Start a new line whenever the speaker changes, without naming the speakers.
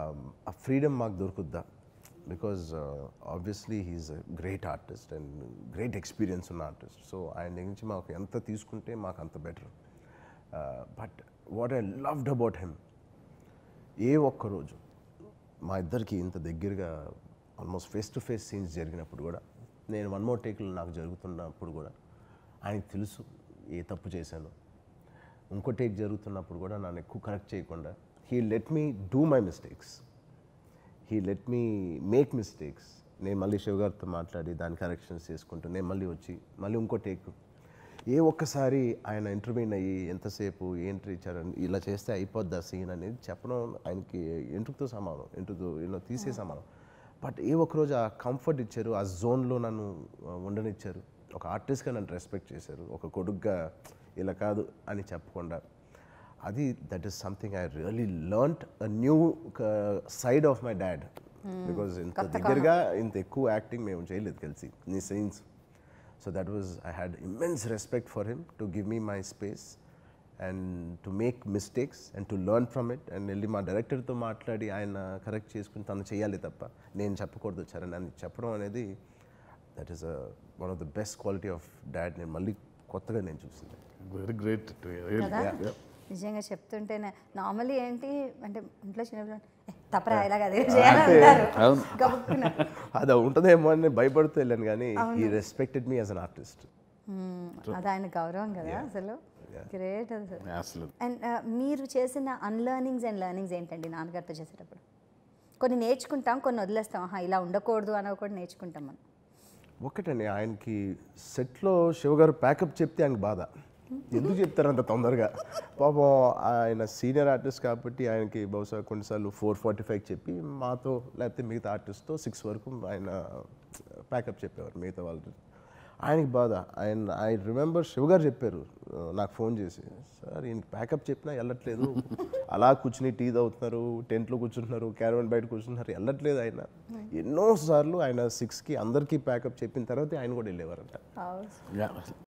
ఆ ఫ్రీడమ్ మాకు దొరుకుద్దా because obviously he's a great artist and great experience ఉన్న ఆర్టిస్ట్ సో ఆయన దగ్గర నుంచి మాకు ఎంత తీసుకుంటే మాకు అంత better but what I loved about him ఏ ఒక్క రోజు మా ఇద్దరికి ఇంత దగ్గరగా almost face to face scenes జరిగినప్పుడు కూడా నేను వన్ మోర్ టేక్లు నాకు జరుగుతున్నప్పుడు కూడా ఆయనకు తెలుసు ఏ తప్పు చేశాను ఇంకో టేక్ జరుగుతున్నప్పుడు కూడా నన్ను ఎక్కువ కరెక్ట్ చేయకుండా he let me do my mistakes he let me make mistakes నేను మళ్ళీ శివ గారితో మాట్లాడి దాని కరెక్షన్స్ చేసుకుంటూ నేను మళ్ళీ వచ్చి మళ్ళీ ఇంకో టేక్ ఏ ఒక్కసారి ఆయన ఇంటర్వ్యూన్ అయ్యి ఎంతసేపు ఏంటి ఇచ్చారు ఇలా చేస్తే అయిపోద్ది ఆ సీన్ అనేది చెప్పడం ఆయనకి ఎంటుకుతో సమానం ఎంటుతో ఇలా తీసే సమానం బట్ ఏ ఒక్కరోజు ఆ కంఫర్ట్ ఇచ్చారు ఆ జోన్లో నన్ను ఆ, ఉండనిచ్చారు ఒక ఆర్టిస్ట్గా నన్ను రెస్పెక్ట్ చేశారు ఒక కొడుగ్గా ఇలా కాదు అని చెప్పకుండా అది that is something I really learnt a new side of my dad because ఇంత దగ్గరగా ఇంత ఎక్కువ యాక్టింగ్ మేము చేయలేదు కలిసి నీ scenes so that was I had immense respect for him to give me my space and to make mistakes and to learn from it and వెళ్ళి మా డైరెక్టర్తో మాట్లాడి ఆయన కరెక్ట్ చేసుకుని తను చేయాలి తప్ప నేను చెప్పకూడదు చరణ్ అని చెప్పడం అనేది that is one of the best quality of dad నేను మళ్ళీ కొత్తగా నేను చూసింది
వెరీ గ్రేట్
కదా నిజంగా చెప్తుంటేనే నార్మల్లీ ఏంటి అంటే ఇంట్లో చిన్నప్పుడు "ఏ, తప్పరా ఇలాగ అదే చేయాలంటారు
అవును.
గబుక్కున
అది ఉంటుందేమో అని నేను భయపడుతూ వెళ్ళాను కానీ ఈ respected me as an artist
hmm. అది ఆయన గౌరవం కదా అసలు గ్రేట్ అసలు
అసలు
అండ్ మీరు చేసిన అన్లర్నింగ్స్ అండ్ లర్నింగ్స్ ఏంటండి నాన్నగారితో చేసేటప్పుడు కొన్ని నేర్చుకుంటాం కొన్ని వదిలేస్తాం ఆహా ఇలా ఉండకూడదు అని కూడా నేర్చుకుంటాం మనం
ఒకటండి ఆయనకి సెట్లో శివగారు ప్యాకప్ చెప్తే ఆయనకి బాధ ఎందుకు చెప్తారు అంత తొందరగా పాపం ఆయన సీనియర్ ఆర్టిస్ట్ కాబట్టి ఆయనకి బహుశా కొన్నిసార్లు ఫోర్ ఫార్టీ ఫైవ్ చెప్పి మాతో లేకపోతే మిగతా ఆర్టిస్ట్తో సిక్స్ వరకు ఆయన ప్యాకప్ చెప్పేవారు మిగతా వాళ్ళు ఆయనకి బాధ ఆయన ఐ రిమెంబర్ శివగారు చెప్పారు ఆ, నాకు ఫోన్ చేసి సార్ ఈయనకి ప్యాకప్ చెప్పినా వెళ్ళట్లేదు అలా కూర్చుని టీ తాగుతున్నారు టెంట్లో కూర్చుంటున్నారు క్యారవన్ బయట కూర్చుంటున్నారు వెళ్ళట్లేదు ఆయన ఎన్నోసార్లు ఆయన సిక్స్కి అందరికీ ప్యాకప్ చెప్పిన తర్వాత ఆయన కూడా వెళ్ళేవారంట
Yeah.